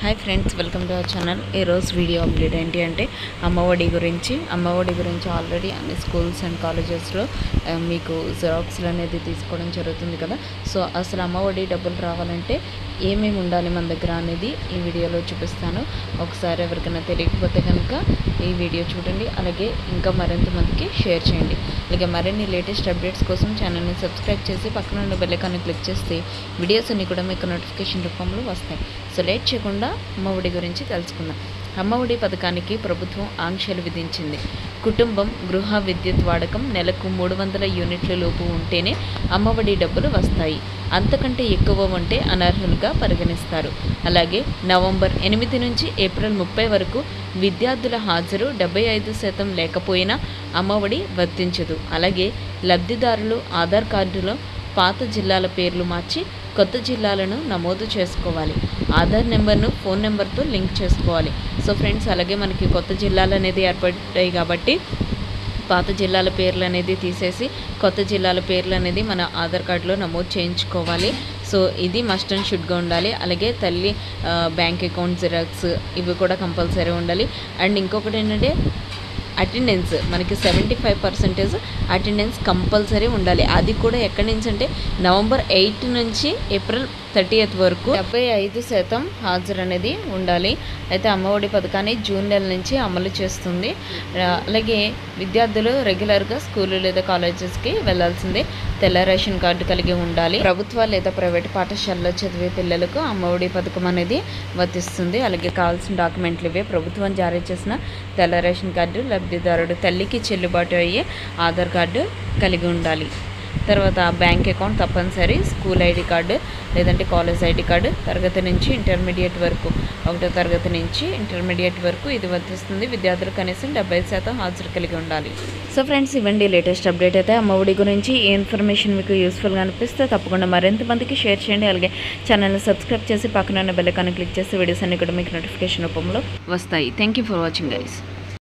hi friends welcome to our channel ఈరోజు video update ఏంటి అంటే అమ్మఒడి గురించి అమ్మఒడి గురించి ఆల్రెడీ అన్ని స్కూల్స్ అండ్ కాలేజెస్లో ఆ, మీకు జిరాక్స్లు అనేది తీసుకోవడం జరుగుతుంది కదా సో అసలు అమ్మఒడి డబ్బులు రావాలంటే ఏమేమి ఉండాలి మన దగ్గర అనేది ఈ వీడియోలో చూపిస్తాను ఒకసారి ఎవరికైనా తెలియకపోతే కనుక ఈ వీడియో చూడండి అలాగే ఇంకా మరింత మందికి షేర్ చేయండి అలాగే మరిన్ని లేటెస్ట్ అప్డేట్స్ కోసం ఛానల్ని సబ్స్క్రైబ్ చేసి పక్కన ఉన్న బెల్ ఐకాన్ని క్లిక్ చేస్తే వీడియోస్ అన్ని కూడా మీకు నోటిఫికేషన్ రూపంలో వస్తాయి సో లేట్ చేయకుండా అమ్మఒడి గురించి తెలుసుకుందాం అమ్మఒడి పథకానికి ప్రభుత్వం ఆంక్షలు విధించింది కుటుంబం గృహ విద్యుత్ వాడకం నెలకు మూడు వందల యూనిట్ల లోపు ఉంటేనే అమ్మఒడి డబ్బులు వస్తాయి అంతకంటే ఎక్కువ ఉంటే అనర్హులుగా పరిగణిస్తారు అలాగే నవంబర్ ఎనిమిది నుంచి ఏప్రిల్ ముప్పై వరకు విద్యార్థుల హాజరు డెబ్బై ఐదు శాతం లేకపోయినా అమ్మఒడి వర్తించదు అలాగే లబ్ధిదారులు ఆధార్ కార్డులో పాత జిల్లాల పేర్లు మార్చి కొత్త జిల్లాలను నమోదు చేసుకోవాలి ఆధార్ నెంబర్ను ఫోన్ నెంబర్తో లింక్ చేసుకోవాలి సో ఫ్రెండ్స్ అలాగే మనకి కొత్త జిల్లాలు అనేది ఏర్పడ్డాయి కాబట్టి పాత జిల్లాల పేర్లు అనేది తీసేసి కొత్త జిల్లాల పేర్లు అనేది మన ఆధార్ కార్డులో నమోదు చేయించుకోవాలి సో ఇది మస్ట్ అండ్ షుడ్గా ఉండాలి అలాగే తల్లి ఆ, బ్యాంక్ అకౌంట్ జిరాక్స్ ఇవి కూడా కంపల్సరీ ఉండాలి అండ్ ఇంకొకటి ఏంటంటే అటెండెన్స్ మనకి seventy five percentage attendance compulsory ఉండాలి అది కూడా ఎక్కడి నుంచి అంటే నవంబర్ ఎయిట్ నుంచి ఏప్రిల్ థర్టీయత్ వరకు డెబ్బై ఐదు శాతం హాజరు అనేది ఉండాలి అయితే అమ్మఒడి పథకాన్ని జూన్ నెల నుంచి అమలు చేస్తుంది ఆ, అలాగే విద్యార్థులు రెగ్యులర్గా స్కూల్ లేదా కాలేజెస్కి వెళ్ళాల్సిందే తెల్ల రేషన్ కార్డు కలిగి ఉండాలి ప్రభుత్వ లేదా ప్రైవేట్ పాఠశాలలో చదివే పిల్లలకు అమ్మఒడి పథకం అనేది వర్తిస్తుంది అలాగే కావాల్సిన డాక్యుమెంట్లు ఇవే ప్రభుత్వం జారీ చేసిన తెల్ల రేషన్ కార్డు లబ్ధిదారుడు తల్లికి చెల్లుబాటు అయ్యే ఆధార్ కార్డు కలిగి ఉండాలి తర్వాత బ్యాంక్ అకౌంట్ తప్పనిసరి స్కూల్ ఐడి కార్డు లేదంటే కాలేజ్ ఐడి కార్డు తరగతి నుంచి ఇంటర్మీడియట్ వరకు ఒకటో తరగతి నుంచి ఇంటర్మీడియట్ వరకు ఇది వర్తిస్తుంది విద్యార్థులు కనీసం డెబ్బై శాతం హాజరు కలిగి ఉండాలి సో ఫ్రెండ్స్ ఇవ్వండి లేటెస్ట్ అప్డేట్ అయితే అమ్మఒడి గురించి ఈ ఇన్ఫర్మేషన్ మీకు యూస్ఫుల్గా అనిపిస్తే తప్పకుండా మరింత మందికి షేర్ చేయండి అలాగే ఛానల్ని సబ్స్క్రైబ్ చేసి పక్కన ఉన్న బెల్ ఐకాన్ క్లిక్ చేసి వీడియోస్ అన్ని కూడా మీకు నోటిఫికేషన్ రూపంలో వస్తాయి thank you for watching guys